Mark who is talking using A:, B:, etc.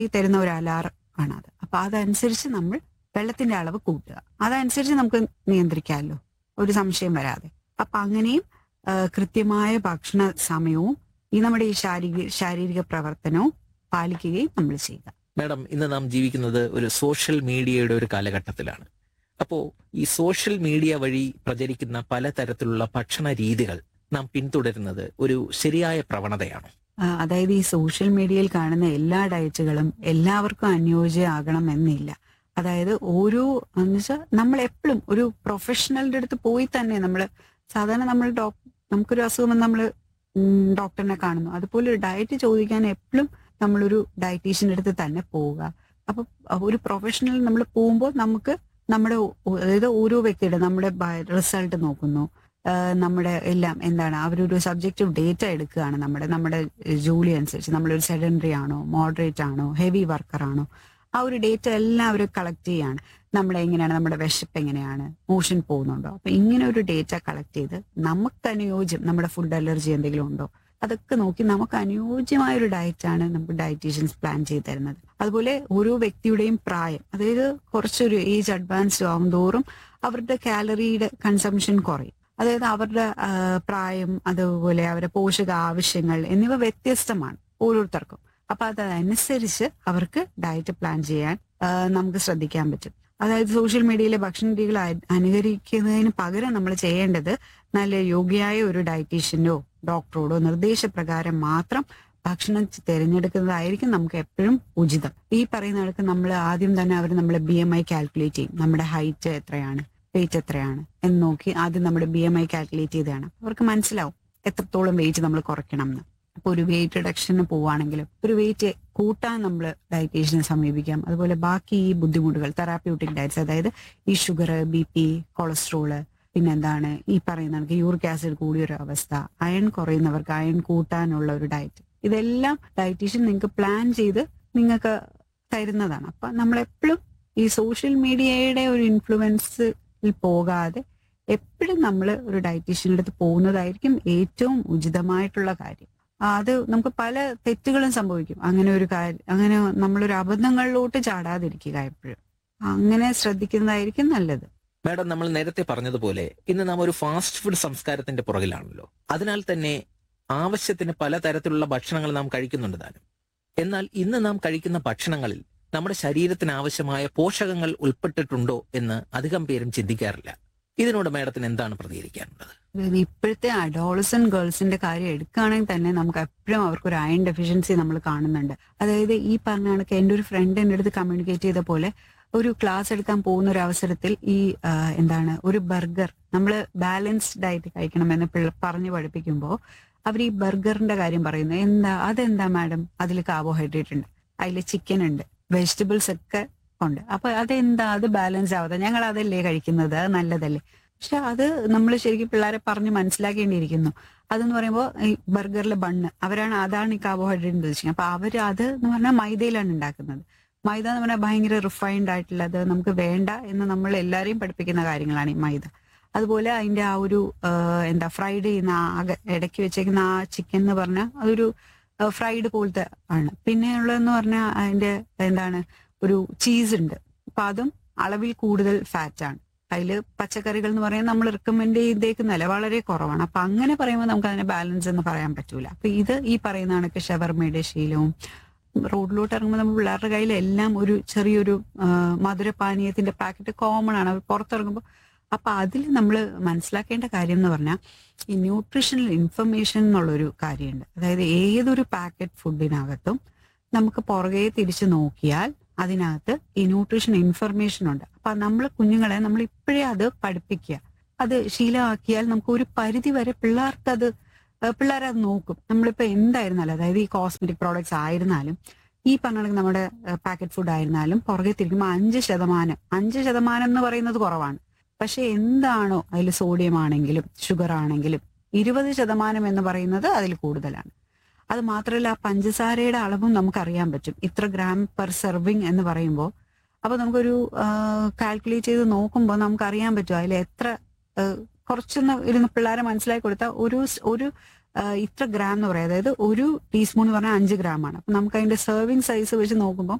A: ഈ തരുന്ന ഒരു അലാറം ആണ് അത് അപ്പൊ അതനുസരിച്ച് നമ്മൾ വെള്ളത്തിന്റെ അളവ് കൂട്ടുക അതനുസരിച്ച് നമുക്ക് നിയന്ത്രിക്കാമല്ലോ ഒരു സംശയം വരാതെ അപ്പൊ അങ്ങനെയും ആ, കൃത്യമായ ഭക്ഷണ സമയവും ഈ നമ്മുടെ ഈ ശാരീരിക ശാരീരിക പ്രവർത്തനവും പാലിക്കുകയും നമ്മൾ ചെയ്യുക
B: മാഡം ഇന്ന് നാം ജീവിക്കുന്നത് ഒരു സോഷ്യൽ മീഡിയയുടെ ഒരു കാലഘട്ടത്തിലാണ് അപ്പോ ഈ സോഷ്യൽ മീഡിയ വഴി പ്രചരിക്കുന്ന പലതരത്തിലുള്ള ഭക്ഷണ രീതികൾ നാം പിന്തുടരുന്നത് ഒരു ശരിയായ പ്രവണതയാണോ
A: ആ, അതായത് ഈ സോഷ്യൽ മീഡിയയിൽ കാണുന്ന എല്ലാ ഡയറ്റുകളും എല്ലാവർക്കും അനുയോജ്യമാകണം എന്നില്ല അതായത് ഓരോ എന്ന് വെച്ചാൽ നമ്മൾ എപ്പോഴും ഒരു പ്രൊഫഷണലിന്റെ അടുത്ത് പോയി തന്നെ നമ്മൾ സാധാരണ നമ്മൾ ഡോക് നമുക്കൊരു അസുഖം നമ്മൾ ഡോക്ടറിനെ കാണുന്നു അതുപോലെ ഒരു ഡയറ്റ് ചോദിക്കാൻ എപ്പോഴും നമ്മളൊരു ഡയറ്റീഷ്യന്റെ അടുത്ത് തന്നെ പോവുക അപ്പൊ ഒരു പ്രൊഫഷണൽ നമ്മൾ പോകുമ്പോൾ നമുക്ക് നമ്മുടെ ഓ- അതായത് ഓരോ വ്യക്തിയുടെ നമ്മുടെ റിസൾട്ട് നോക്കുന്നു ആ, നമ്മുടെ എല്ലാം എന്താണ് അവരൊരു സബ്ജക്റ്റീവ് ഡേറ്റ എടുക്കുകയാണ് നമ്മുടെ നമ്മുടെ ജോലി അനുസരിച്ച് നമ്മളൊരു സെഡൻഡറി ആണോ മോഡറേറ്റ് ആണോ ഹെവി വർക്കർ ആണോ ആ ഒരു ഡേറ്റ എല്ലാം അവർ കളക്ട് ചെയ്യാണ് നമ്മുടെ എങ്ങനെയാണ് നമ്മുടെ വിശപ്പ് എങ്ങനെയാണ് മോഷൻ പോകുന്നുണ്ടോ അപ്പൊ ഇങ്ങനെ ഒരു ഡേറ്റ കളക്ട് ചെയ്ത് നമുക്ക് അനുയോജ്യം നമ്മുടെ ഫുഡ് അലർജി എന്തെങ്കിലും ഉണ്ടോ അതൊക്കെ നോക്കി നമുക്ക് അനുയോജ്യമായ ഒരു ഡയറ്റാണ് നമുക്ക് ഡയറ്റീഷ്യൻസ് പ്ലാൻ ചെയ്ത് തരുന്നത് അതുപോലെ ഓരോ വ്യക്തിയുടെയും പ്രായം അതായത് കുറച്ചൊരു ഏജ് അഡ്വാൻസ്ഡ് ആവും തോറും അവരുടെ കാലറിയുടെ കൺസംഷൻ കുറയും അതായത് അവരുടെ ആ, പ്രായം അതുപോലെ അവരുടെ പോഷക ആവശ്യങ്ങൾ എന്നിവ വ്യത്യസ്തമാണ് ഓരോരുത്തർക്കും അപ്പൊ അതനുസരിച്ച് അവർക്ക് ഡയറ്റ് പ്ലാൻ ചെയ്യാൻ ആ, നമുക്ക് ശ്രദ്ധിക്കാൻ പറ്റും അതായത് സോഷ്യൽ മീഡിയയിലെ ഭക്ഷണ രീതികൾ അ- അനുകരിക്കുന്നതിന് പകരം നമ്മൾ ചെയ്യേണ്ടത് നല്ല യോഗ്യയായ ഒരു ഡയറ്റീഷ്യനോ ഡോക്ടറോടോ നിർദ്ദേശപ്രകാരം മാത്രം ഭക്ഷണം തിരഞ്ഞെടുക്കുന്നതായിരിക്കും നമുക്ക് എപ്പോഴും ഉചിതം ഈ പറയുന്ന കണക്ക് നമ്മൾ ആദ്യം തന്നെ അവർ നമ്മളെ ബി എം ഐ കാൽക്കുലേറ്റ് ചെയ്യും നമ്മുടെ ഹൈറ്റ് എത്രയാണ് വെയിറ്റ് എത്രയാണ് എന്ന് നോക്കി ആദ്യം നമ്മുടെ ബി എം ഐ കാൽക്കുലേറ്റ് ചെയ്താണ് അവർക്ക് മനസ്സിലാവും എത്രത്തോളം വെയിറ്റ് നമ്മൾ കുറയ്ക്കണം എന്ന് അപ്പൊ ഒരു വെയിറ്റ് റിഡക്ഷന് പോവുകയാണെങ്കിലും ഒരു വെയിറ്റ് കൂട്ടാൻ നമ്മൾ ഡയറ്റീഷ്യനെ സമീപിക്കാം അതുപോലെ ബാക്കി ഈ ബുദ്ധിമുട്ടുകൾ തെറാപ്യൂട്ടിക് ഡയറ്റ്സ് അതായത് ഈ ഷുഗർ ബി പി കൊളസ്ട്രോള് പിന്നെന്താണ് ഈ പറയുന്ന കണക്ക് യൂറിക് ആസിഡ് കൂടിയൊരു അവസ്ഥ അയൺ കുറയുന്നവർക്ക് അയൺ കൂട്ടാനുള്ള ഒരു ഡയറ്റ് ഇതെല്ലാം ഡയറ്റീഷ്യൻ നിങ്ങൾക്ക് പ്ലാൻ ചെയ്ത് നിങ്ങൾക്ക് തരുന്നതാണ് അപ്പൊ നമ്മളെപ്പോഴും ഈ സോഷ്യൽ മീഡിയയുടെ ഒരു ഇൻഫ്ലുവൻസിൽ പോകാതെ എപ്പോഴും നമ്മൾ ഒരു ഡയറ്റീഷ്യൻ്റെ അടുത്ത് പോകുന്നതായിരിക്കും ഏറ്റവും ഉചിതമായിട്ടുള്ള കാര്യം ആ, അത് നമുക്ക് പല തെറ്റുകളും സംഭവിക്കും അങ്ങനെ ഒരു കാര്യം അങ്ങനെ നമ്മളൊരു അബദ്ധങ്ങളിലോട്ട് ചാടാതിരിക്കുക എപ്പോഴും അങ്ങനെ ശ്രദ്ധിക്കുന്നതായിരിക്കും നല്ലത്
B: മാഡം നമ്മൾ നേരത്തെ പറഞ്ഞതുപോലെ ഇന്ന് നാം ഒരു ഫാസ്റ്റ് ഫുഡ് സംസ്കാരത്തിന്റെ പുറകിലാണല്ലോ അതിനാൽ തന്നെ ആവശ്യത്തിന് പലതരത്തിലുള്ള ഭക്ഷണങ്ങൾ നാം കഴിക്കുന്നുണ്ട് താനും എന്നാൽ ഇന്ന് നാം കഴിക്കുന്ന ഭക്ഷണങ്ങളിൽ നമ്മുടെ ശരീരത്തിന് ആവശ്യമായ പോഷകങ്ങൾ ഉൾപ്പെട്ടിട്ടുണ്ടോ എന്ന് അധികം പേരും ചിന്തിക്കാറില്ല ഇതിനോട് മാഡത്തിന് എന്താണ് പ്രതികരിക്കാനുള്ളത്
A: അതായത് ഇപ്പോഴത്തെ അഡോളസൻ ഗേൾസിന്റെ കാര്യം എടുക്കുകയാണെങ്കിൽ തന്നെ നമുക്ക് എപ്പോഴും അവർക്ക് ഒരു അയൺ ഡെഫിഷ്യൻസി നമ്മൾ കാണുന്നുണ്ട് അതായത് ഈ പറഞ്ഞ കണക്ക് എൻ്റെ ഒരു ഫ്രണ്ട് എൻ്റെ അടുത്ത് കമ്മ്യൂണിക്കേറ്റ് ചെയ്ത പോലെ ഒരു ക്ലാസ് എടുക്കാൻ പോകുന്ന ഒരു അവസരത്തിൽ ഈ ആ, എന്താണ് ഒരു ബർഗർ നമ്മൾ ബാലൻസ്ഡ് ഡയറ്റ് കഴിക്കണമെന്ന് പിള്ള- പറഞ്ഞു പഠിപ്പിക്കുമ്പോൾ അവർ ഈ ബർഗറിന്റെ കാര്യം പറയുന്നു എന്താ അതെന്താ മാഡം അതിൽ കാർബോഹൈഡ്രേറ്റ് ഉണ്ട് അതിൽ ചിക്കൻ ഉണ്ട് വെജിറ്റബിൾസ് ഒക്കെ ഉണ്ട് അപ്പൊ അതെന്താ അത് ബാലൻസ് ആവാതെ ഞങ്ങൾ അതല്ലേ കഴിക്കുന്നത് അത് നല്ലതല്ലേ പക്ഷെ അത് നമ്മൾ ശരിക്കും പിള്ളേരെ പറഞ്ഞ് മനസ്സിലാക്കേണ്ടിയിരിക്കുന്നു അതെന്ന് പറയുമ്പോൾ ഈ ബർഗറിലെ ബണ്ണ് അവരാണ് അതാണ് ഈ കാർബോഹൈഡ്രേറ്റ് ഉദ്ദേശിക്കുന്നത് അപ്പൊ അവർ അത് എന്ന് പറഞ്ഞാൽ മൈദയിലാണ് ഉണ്ടാക്കുന്നത് മൈദ എന്ന് പറഞ്ഞാൽ ഭയങ്കര റിഫൈൻഡ് ആയിട്ടുള്ളത് നമുക്ക് വേണ്ട എന്ന് നമ്മൾ എല്ലാവരെയും പഠിപ്പിക്കുന്ന കാര്യങ്ങളാണ് ഈ മൈദ അതുപോലെ അതിന്റെ ആ ഒരു ആ, എന്താ ഫ്രൈഡ് ചെയ്യുന്ന ആ അക- ഇടയ്ക്ക് വെച്ചേക്കുന്ന ആ ചിക്കൻ എന്ന് പറഞ്ഞാൽ അതൊരു ഫ്രൈഡ് പോലത്തെ ആണ് പിന്നെയുള്ളതെന്ന് പറഞ്ഞാൽ അതിന്റെ എന്താണ് ഒരു ചീസ് ഉണ്ട് അപ്പൊ അതും അളവിൽ കൂടുതൽ ഫാറ്റ് ആണ് അതില് പച്ചക്കറികൾ എന്ന് പറയുന്നത് നമ്മൾ റെക്കമെൻഡ് ചെയ്തേക്കുന്നല്ല വളരെ കുറവാണ് അപ്പൊ അങ്ങനെ പറയുമ്പോൾ നമുക്ക് അതിനെ ബാലൻസ് എന്ന് പറയാൻ പറ്റൂല അപ്പൊ ഇത് ഈ പറയുന്ന കണക്ക് ഷവർമയുടെ ശീലവും റോഡിലോട്ട് ഇറങ്ങുമ്പോൾ നമ്മൾ പിള്ളേരുടെ കയ്യിൽ എല്ലാം ഒരു ചെറിയൊരു ആ, മധുരപാനീയത്തിന്റെ പാക്കറ്റ് കോമൺ ആണ് അവർ പുറത്തിറങ്ങുമ്പോൾ അപ്പൊ അതിൽ നമ്മൾ മനസ്സിലാക്കേണ്ട കാര്യം എന്ന് പറഞ്ഞാൽ ഈ ന്യൂട്രീഷണൽ ഇൻഫർമേഷൻ എന്നുള്ളൊരു കാര്യമുണ്ട് അതായത് ഏതൊരു പാക്കറ്റ് ഫുഡിനകത്തും നമുക്ക് പുറകെ തിരിച്ചു നോക്കിയാൽ അതിനകത്ത് ഈ ന്യൂട്രീഷൻ ഇൻഫർമേഷൻ ഉണ്ട് അപ്പൊ നമ്മൾ കുഞ്ഞുങ്ങളെ നമ്മൾ ഇപ്പോഴേ അത് പഠിപ്പിക്കുക അത് ശീലമാക്കിയാൽ നമുക്ക് ഒരു പരിധി വരെ പിള്ളേർക്ക് അത് പിള്ളേർ അത് നോക്കും നമ്മളിപ്പോ എന്തായിരുന്നാലും അതായത് ഈ കോസ്മെറ്റിക് പ്രോഡക്ട്സ് ആയിരുന്നാലും ഈ പറഞ്ഞ കണക്ക് നമ്മുടെ പാക്കറ്റ് ഫുഡ് ആയിരുന്നാലും പുറകെ തിരിക്കുമ്പോൾ അഞ്ച് ശതമാനം അഞ്ച് ശതമാനം എന്ന് പറയുന്നത് കുറവാണ് പക്ഷെ എന്താണോ അതിൽ സോഡിയം ആണെങ്കിലും ഷുഗർ ആണെങ്കിലും ഇരുപത് ശതമാനം എന്ന് പറയുന്നത് അതിൽ കൂടുതലാണ് അത് മാത്രമല്ല ആ പഞ്ചസാരയുടെ അളവും നമുക്കറിയാൻ പറ്റും ഇത്ര ഗ്രാം പെർ സെർവിങ് എന്ന് പറയുമ്പോൾ അപ്പൊ നമുക്കൊരു കാൽക്കുലേറ്റ് ചെയ്ത് നോക്കുമ്പോൾ നമുക്ക് അറിയാൻ പറ്റും അതിൽ എത്ര ആ, കുറച്ചൊന്ന് ഇരുന്ന് പിള്ളേരെ മനസ്സിലാക്കി കൊടുത്താൽ ഒരു സ്- ഒരു ആ, ഇത്ര ഗ്രാം എന്ന് പറയാം അതായത് ഒരു ടീസ്പൂൺ എന്ന് പറഞ്ഞാൽ അഞ്ച് ഗ്രാം ആണ് അപ്പൊ നമുക്ക് അതിന്റെ സെർവിങ് സൈസ് വെച്ച് നോക്കുമ്പോൾ